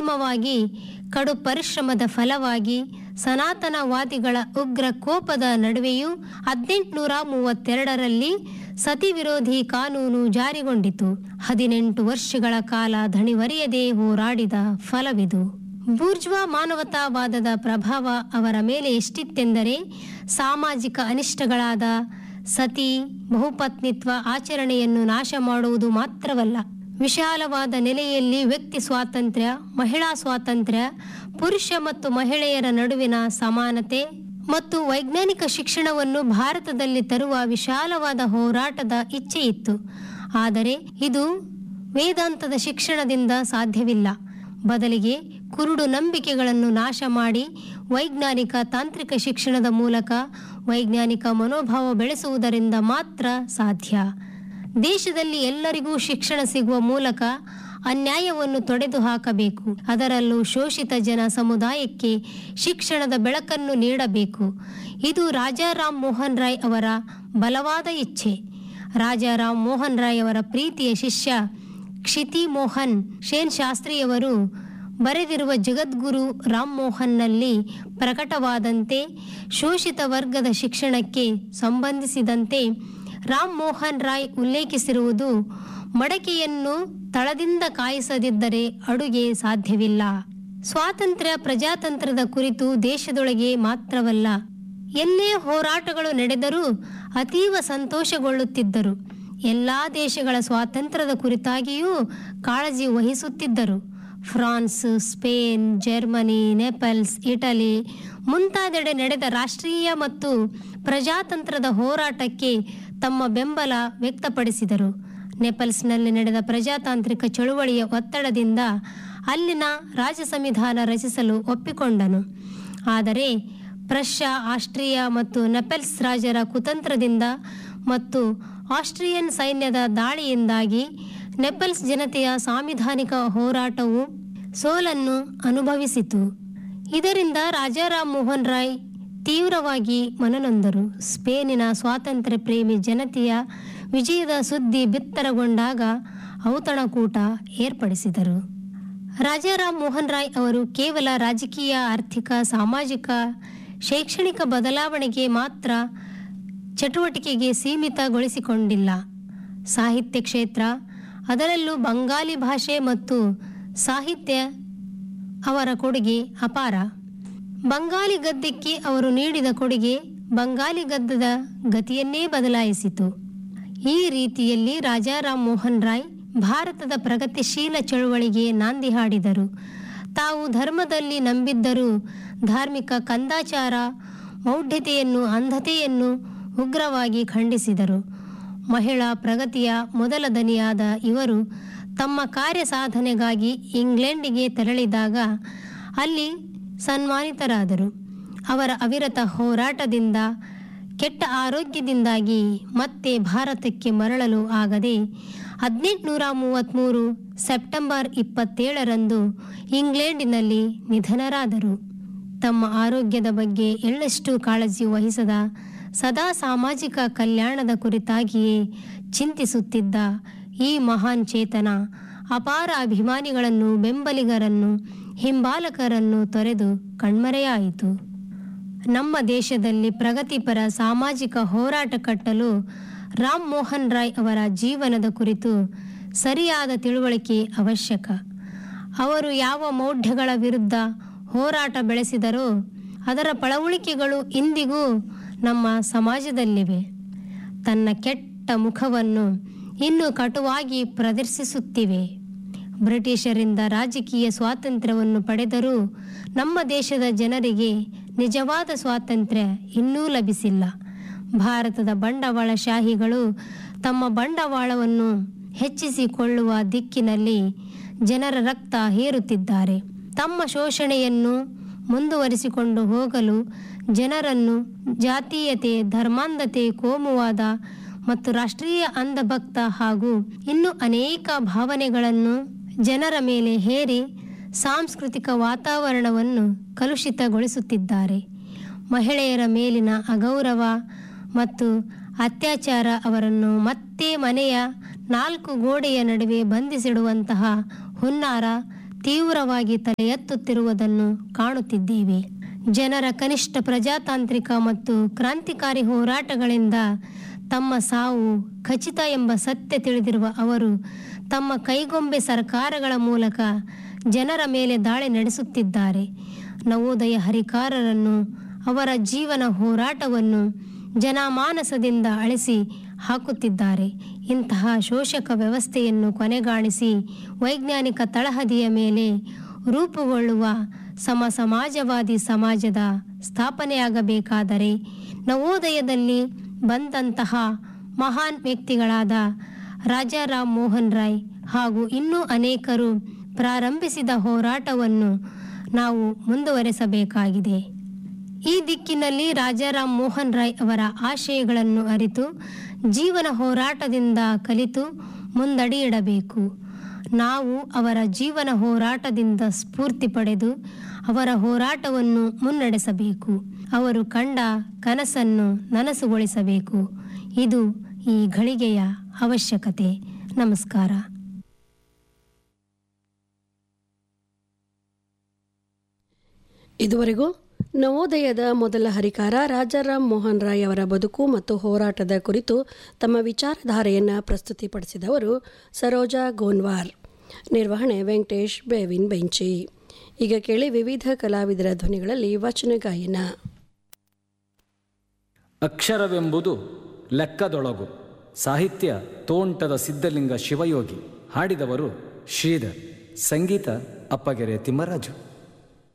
ಅಂತಿಮವಾಗಿ ಕಡು ಪರಿಶ್ರಮದ ಫಲವಾಗಿ ಸನಾತನವಾದಿಗಳ ಉಗ್ರ ಕೋಪದ ನಡುವೆಯೂ ಹದಿನೆಂಟುನೂರ ಮೂವತ್ತೆರಡರಲ್ಲಿ ಸತಿ ವಿರೋಧಿ ಕಾನೂನು ಜಾರಿಗೊಂಡಿತು ಹದಿನೆಂಟು ವರ್ಷಗಳ ಕಾಲ ದಣಿವರಿಯದೆ ಹೋರಾಡಿದ ಫಲವಿದು ಬೂರ್ಜ್ವಾ ಮಾನವತಾವಾದದ ಪ್ರಭಾವ ಅವರ ಮೇಲೆ ಎಷ್ಟಿತ್ತೆಂದರೆ ಸಾಮಾಜಿಕ ಅನಿಷ್ಟಗಳಾದ ಸತಿ ಬಹುಪತ್ನಿತ್ವ ಆಚರಣೆಯನ್ನು ನಾಶ ಮಾಡುವುದು ಮಾತ್ರವಲ್ಲ ವಿಶಾಲವಾದ ನೆಲೆಯಲ್ಲಿ ವ್ಯಕ್ತಿ ಸ್ವಾತಂತ್ರ್ಯ ಮಹಿಳಾ ಸ್ವಾತಂತ್ರ್ಯ ಪುರುಷ ಮತ್ತು ಮಹಿಳೆಯರ ನಡುವಿನ ಸಮಾನತೆ ಮತ್ತು ವೈಜ್ಞಾನಿಕ ಶಿಕ್ಷಣವನ್ನು ಭಾರತದಲ್ಲಿ ತರುವ ವಿಶಾಲವಾದ ಹೋರಾಟದ ಇಚ್ಛೆ ಇತ್ತು ಆದರೆ ಇದು ವೇದಾಂತದ ಶಿಕ್ಷಣದಿಂದ ಸಾಧ್ಯವಿಲ್ಲ ಬದಲಿಗೆ ಕುರುಡು ನಂಬಿಕೆಗಳನ್ನು ನಾಶ ಮಾಡಿ ವೈಜ್ಞಾನಿಕ ತಾಂತ್ರಿಕ ಶಿಕ್ಷಣದ ಮೂಲಕ ವೈಜ್ಞಾನಿಕ ಮನೋಭಾವ ಬೆಳೆಸುವುದರಿಂದ ಮಾತ್ರ ಸಾಧ್ಯ ದೇಶದಲ್ಲಿ ಎಲ್ಲರಿಗೂ ಶಿಕ್ಷಣ ಸಿಗುವ ಮೂಲಕ ಅನ್ಯಾಯವನ್ನು ತೊಡೆದು ಹಾಕಬೇಕು ಅದರಲ್ಲೂ ಶೋಷಿತ ಜನ ಸಮುದಾಯಕ್ಕೆ ಶಿಕ್ಷಣದ ಬೆಳಕನ್ನು ನೀಡಬೇಕು ಇದು ರಾಜಾರಾಮ್ ಮೋಹನ್ ರಾಯ್ ಅವರ ಬಲವಾದ ಇಚ್ಛೆ ರಾಜಾರಾಮ್ ಮೋಹನ್ ರಾಯ್ ಅವರ ಪ್ರೀತಿಯ ಶಿಷ್ಯ ಕ್ಷಿತಿ ಮೋಹನ್ ಶೇನ್ ಶಾಸ್ತ್ರಿಯವರು ಬರೆದಿರುವ ಜಗದ್ಗುರು ರಾಮ್ ಮೋಹನ್ನಲ್ಲಿ ಪ್ರಕಟವಾದಂತೆ ಶೋಷಿತ ವರ್ಗದ ಶಿಕ್ಷಣಕ್ಕೆ ಸಂಬಂಧಿಸಿದಂತೆ ರಾಮ್ ಮೋಹನ್ ರಾಯ್ ಉಲ್ಲೇಖಿಸಿರುವುದು ಮಡಕೆಯನ್ನು ತಳದಿಂದ ಕಾಯಿಸದಿದ್ದರೆ ಅಡುಗೆ ಸಾಧ್ಯವಿಲ್ಲ ಸ್ವಾತಂತ್ರ್ಯ ಪ್ರಜಾತಂತ್ರದ ಕುರಿತು ದೇಶದೊಳಗೆ ಮಾತ್ರವಲ್ಲ ಎಲ್ಲೇ ಹೋರಾಟಗಳು ನಡೆದರೂ ಅತೀವ ಸಂತೋಷಗೊಳ್ಳುತ್ತಿದ್ದರು ಎಲ್ಲ ದೇಶಗಳ ಸ್ವಾತಂತ್ರ್ಯದ ಕುರಿತಾಗಿಯೂ ಕಾಳಜಿ ವಹಿಸುತ್ತಿದ್ದರು France Spain Germany Naples Italy ಮುಂತಾದೆಡೆ ನಡೆದ ರಾಷ್ಟ್ರೀಯ ಮತ್ತು ಪ್ರಜಾತಂತ್ರದ ಹೋರಾಟಕ್ಕೆ ತಮ್ಮ ಬೆಂಬಲ ವ್ಯಕ್ತಪಡಿಸಿದರು ನೆಪಲ್ಸ್ನಲ್ಲಿ ನಡೆದ ಪ್ರಜಾತಾಂತ್ರಿಕ ಚಳುವಳಿಯ ಒತ್ತಡದಿಂದ ಅಲ್ಲಿನ ರಾಜ ಸಂವಿಧಾನ ರಚಿಸಲು ಒಪ್ಪಿಕೊಂಡನು ಆದರೆ ಪ್ರಷ್ಯಾ ಆಸ್ಟ್ರಿಯಾ ಮತ್ತು ನೆಪಲ್ಸ್ ರಾಜರ ಕುತಂತ್ರದಿಂದ ಮತ್ತು ಆಸ್ಟ್ರಿಯನ್ ಸೈನ್ಯದ ದಾಳಿಯಿಂದಾಗಿ ನೆಪಲ್ಸ್ ಜನತೆಯ ಸಾಂವಿಧಾನಿಕ ಹೋರಾಟವು ಸೋಲನ್ನು ಅನುಭವಿಸಿತು ಇದರಿಂದ ರಾಜಾರಾಮ್ ಮೋಹನ್ ರಾಯ್ ತೀವ್ರವಾಗಿ ಮನನೊಂದರು ಸ್ಪೇನಿನ ಸ್ವಾತಂತ್ರ್ಯ ಪ್ರೇಮಿ ಜನತೆಯ ವಿಜಯದ ಸುದ್ದಿ ಬಿತ್ತರಗೊಂಡಾಗ ಔತಣಕೂಟ ಏರ್ಪಡಿಸಿದರು ರಾಜಾರಾಮ್ ಮೋಹನ್ ರಾಯ್ ಅವರು ಕೇವಲ ರಾಜಕೀಯ ಆರ್ಥಿಕ ಸಾಮಾಜಿಕ ಶೈಕ್ಷಣಿಕ ಬದಲಾವಣೆಗೆ ಮಾತ್ರ ಚಟುವಟಿಕೆಗೆ ಸೀಮಿತಗೊಳಿಸಿಕೊಂಡಿಲ್ಲ ಸಾಹಿತ್ಯ ಕ್ಷೇತ್ರ ಅದರಲ್ಲೂ ಬಂಗಾಲಿ ಭಾಷೆ ಮತ್ತು ಸಾಹಿತ್ಯ ಅವರ ಕೊಡುಗೆ ಅಪಾರ ಬಂಗಾಲಿ ಗದ್ಯಕ್ಕೆ ಅವರು ನೀಡಿದ ಕೊಡುಗೆ ಬಂಗಾಲಿ ಗದ್ದದ ಗತಿಯನ್ನೇ ಬದಲಾಯಿಸಿತು ಈ ರೀತಿಯಲ್ಲಿ ರಾಜಾರಾಮ್ ಮೋಹನ್ ರಾಯ್ ಭಾರತದ ಪ್ರಗತಿಶೀಲ ಚಳುವಳಿಗೆ ನಾಂದಿ ಹಾಡಿದರು ತಾವು ಧರ್ಮದಲ್ಲಿ ನಂಬಿದ್ದರೂ ಧಾರ್ಮಿಕ ಕಂದಾಚಾರ ಮೌಢ್ಯತೆಯನ್ನು ಅಂಧತೆಯನ್ನು ಉಗ್ರವಾಗಿ ಖಂಡಿಸಿದರು ಮಹಿಳಾ ಪ್ರಗತಿಯ ಮೊದಲ ದನಿಯಾದ ಇವರು ತಮ್ಮ ಕಾರ್ಯ ಸಾಧನೆಗಾಗಿ ಇಂಗ್ಲೆಂಡಿಗೆ ತೆರಳಿದಾಗ ಅಲ್ಲಿ ಸನ್ಮಾನಿತರಾದರು ಅವರ ಅವಿರತ ಹೋರಾಟದಿಂದ ಕೆಟ್ಟ ಆರೋಗ್ಯದಿಂದಾಗಿ ಮತ್ತೆ ಭಾರತಕ್ಕೆ ಮರಳಲು ಆಗದೆ ಹದಿನೆಂಟುನೂರ ಮೂವತ್ತ್ಮೂರು ಸೆಪ್ಟೆಂಬರ್ ಇಪ್ಪತ್ತೇಳರಂದು ಇಂಗ್ಲೆಂಡಿನಲ್ಲಿ ನಿಧನರಾದರು ತಮ್ಮ ಆರೋಗ್ಯದ ಬಗ್ಗೆ ಎಳ್ಳಷ್ಟು ಕಾಳಜಿ ವಹಿಸದ ಸದಾ ಸಾಮಾಜಿಕ ಕಲ್ಯಾಣದ ಕುರಿತಾಗಿಯೇ ಚಿಂತಿಸುತ್ತಿದ್ದ ಈ ಮಹಾನ್ ಚೇತನ ಅಪಾರ ಅಭಿಮಾನಿಗಳನ್ನು ಬೆಂಬಲಿಗರನ್ನು ಹಿಂಬಾಲಕರನ್ನು ತೊರೆದು ಕಣ್ಮರೆಯಾಯಿತು ನಮ್ಮ ದೇಶದಲ್ಲಿ ಪ್ರಗತಿಪರ ಸಾಮಾಜಿಕ ಹೋರಾಟ ಕಟ್ಟಲು ರಾಮ್ ಮೋಹನ್ ರಾಯ್ ಅವರ ಜೀವನದ ಕುರಿತು ಸರಿಯಾದ ತಿಳುವಳಿಕೆ ಅವಶ್ಯಕ ಅವರು ಯಾವ ಮೌಢ್ಯಗಳ ವಿರುದ್ಧ ಹೋರಾಟ ಬೆಳೆಸಿದರೋ ಅದರ ಪಳವಳಿಕೆಗಳು ಇಂದಿಗೂ ನಮ್ಮ ಸಮಾಜದಲ್ಲಿವೆ ತನ್ನ ಕೆಟ್ಟ ಮುಖವನ್ನು ಇನ್ನೂ ಕಟುವಾಗಿ ಪ್ರದರ್ಶಿಸುತ್ತಿವೆ ಬ್ರಿಟಿಷರಿಂದ ರಾಜಕೀಯ ಸ್ವಾತಂತ್ರ್ಯವನ್ನು ಪಡೆದರೂ ನಮ್ಮ ದೇಶದ ಜನರಿಗೆ ನಿಜವಾದ ಸ್ವಾತಂತ್ರ್ಯ ಇನ್ನೂ ಲಭಿಸಿಲ್ಲ ಭಾರತದ ಬಂಡವಾಳಶಾಹಿಗಳು ತಮ್ಮ ಬಂಡವಾಳವನ್ನು ಹೆಚ್ಚಿಸಿಕೊಳ್ಳುವ ದಿಕ್ಕಿನಲ್ಲಿ ಜನರ ರಕ್ತ ಹೇರುತ್ತಿದ್ದಾರೆ ತಮ್ಮ ಶೋಷಣೆಯನ್ನು ಮುಂದುವರಿಸಿಕೊಂಡು ಹೋಗಲು ಜನರನ್ನು ಜಾತೀಯತೆ ಧರ್ಮಾಂಧತೆ ಕೋಮುವಾದ ಮತ್ತು ರಾಷ್ಟ್ರೀಯ ಅಂಧಭಕ್ತ ಹಾಗೂ ಇನ್ನು ಅನೇಕ ಭಾವನೆಗಳನ್ನು ಜನರ ಮೇಲೆ ಹೇರಿ ಸಾಂಸ್ಕೃತಿಕ ವಾತಾವರಣವನ್ನು ಕಲುಷಿತಗೊಳಿಸುತ್ತಿದ್ದಾರೆ ಮಹಿಳೆಯರ ಮೇಲಿನ ಅಗೌರವ ಮತ್ತು ಅತ್ಯಾಚಾರ ಅವರನ್ನು ಮತ್ತೆ ಮನೆಯ ನಾಲ್ಕು ಗೋಡೆಯ ನಡುವೆ ಬಂಧಿಸಿಡುವಂತಹ ಹುನ್ನಾರ ತೀವ್ರವಾಗಿ ತಲೆ ಎತ್ತುತ್ತಿರುವುದನ್ನು ಕಾಣುತ್ತಿದ್ದೇವೆ ಜನರ ಕನಿಷ್ಠ ಪ್ರಜಾತಾಂತ್ರಿಕ ಮತ್ತು ಕ್ರಾಂತಿಕಾರಿ ಹೋರಾಟಗಳಿಂದ ತಮ್ಮ ಸಾವು ಖಚಿತ ಎಂಬ ಸತ್ಯ ತಿಳಿದಿರುವ ಅವರು ತಮ್ಮ ಕೈಗೊಂಬೆ ಸರ್ಕಾರಗಳ ಮೂಲಕ ಜನರ ಮೇಲೆ ದಾಳಿ ನಡೆಸುತ್ತಿದ್ದಾರೆ ನವೋದಯ ಹರಿಕಾರರನ್ನು ಅವರ ಜೀವನ ಹೋರಾಟವನ್ನು ಜನಮಾನಸದಿಂದ ಅಳಿಸಿ ಹಾಕುತ್ತಿದ್ದಾರೆ ಇಂತಹ ಶೋಷಕ ವ್ಯವಸ್ಥೆಯನ್ನು ಕೊನೆಗಾಣಿಸಿ ವೈಜ್ಞಾನಿಕ ತಳಹದಿಯ ಮೇಲೆ ರೂಪುಗೊಳ್ಳುವ ಸಮ ಸಮಾಜವಾದಿ ಸಮಾಜದ ಸ್ಥಾಪನೆಯಾಗಬೇಕಾದರೆ ನವೋದಯದಲ್ಲಿ ಬಂದಂತಹ ಮಹಾನ್ ವ್ಯಕ್ತಿಗಳಾದ ರಾಜಾರಾಮ್ ಮೋಹನ್ ರಾಯ್ ಹಾಗೂ ಇನ್ನೂ ಅನೇಕರು ಪ್ರಾರಂಭಿಸಿದ ಹೋರಾಟವನ್ನು ನಾವು ಮುಂದುವರೆಸಬೇಕಾಗಿದೆ ಈ ದಿಕ್ಕಿನಲ್ಲಿ ರಾಜಾರಾಮ್ ಮೋಹನ್ ರಾಯ್ ಅವರ ಆಶಯಗಳನ್ನು ಅರಿತು ಜೀವನ ಹೋರಾಟದಿಂದ ಕಲಿತು ಮುಂದಡಿಯಿಡಬೇಕು ನಾವು ಅವರ ಜೀವನ ಹೋರಾಟದಿಂದ ಸ್ಫೂರ್ತಿ ಪಡೆದು ಅವರ ಹೋರಾಟವನ್ನು ಮುನ್ನಡೆಸಬೇಕು ಅವರು ಕಂಡ ಕನಸನ್ನು ನನಸುಗೊಳಿಸಬೇಕು ಇದು ಈ ಘಳಿಗೆಯ ಅವಶ್ಯಕತೆ ನಮಸ್ಕಾರ ಇದುವರೆಗೂ ನವೋದಯದ ಮೊದಲ ಹರಿಕಾರ ರಾಜಾರಾಮ್ ಮೋಹನ್ ರಾಯ್ ಅವರ ಬದುಕು ಮತ್ತು ಹೋರಾಟದ ಕುರಿತು ತಮ್ಮ ವಿಚಾರಧಾರೆಯನ್ನು ಪ್ರಸ್ತುತಿಪಡಿಸಿದವರು ಸರೋಜಾ ಗೋನ್ವಾರ್ ನಿರ್ವಹಣೆ ವೆಂಕಟೇಶ್ ಬೇವಿನ್ ಬೆಂಚಿ ಈಗ ಕೇಳಿ ವಿವಿಧ ಕಲಾವಿದರ ಧ್ವನಿಗಳಲ್ಲಿ ವಚನ ಗಾಯನ ಅಕ್ಷರವೆಂಬುದು ಲೆಕ್ಕದೊಳಗು ಸಾಹಿತ್ಯ ತೋಂಟದ ಸಿದ್ಧಲಿಂಗ ಶಿವಯೋಗಿ ಹಾಡಿದವರು ಶ್ರೀಧರ್ ಸಂಗೀತ ಅಪ್ಪಗೆರೆ ತಿಮ್ಮರಾಜು